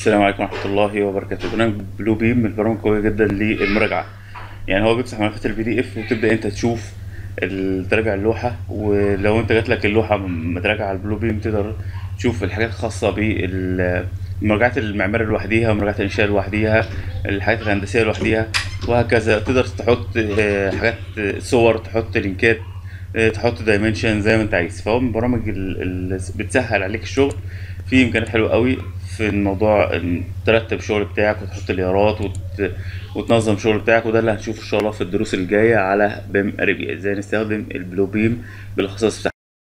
السلام عليكم ورحمة الله وبركاته برنامج بلو بيم من البرامج القوية جدا للمراجعة يعني هو بيفتح ملفات البي دي اف وتبدأ انت تشوف ال- تراجع اللوحة ولو انت جات لك اللوحة متراجعة على البلو بيم تقدر تشوف الحاجات الخاصة بالمراجعات المعمارية لوحديها ومراجعات الإنشاء لوحديها الحاجات الهندسية لوحديها وهكذا تقدر تحط آه، حاجات آه، صور تحط لينكات آه، تحط دايمنشن زي ما انت عايز فهو من البرامج اللي بتسهل عليك الشغل في امكانيات حلوه قوي في الموضوع إن ترتب الشغل بتاعك وتحط اليارات وت... وتنظم الشغل بتاعك وده اللي هنشوفه ان شاء الله في الدروس الجايه على بيم اريبيا ازاي نستخدم البلو بيم بالخصائص بتاعته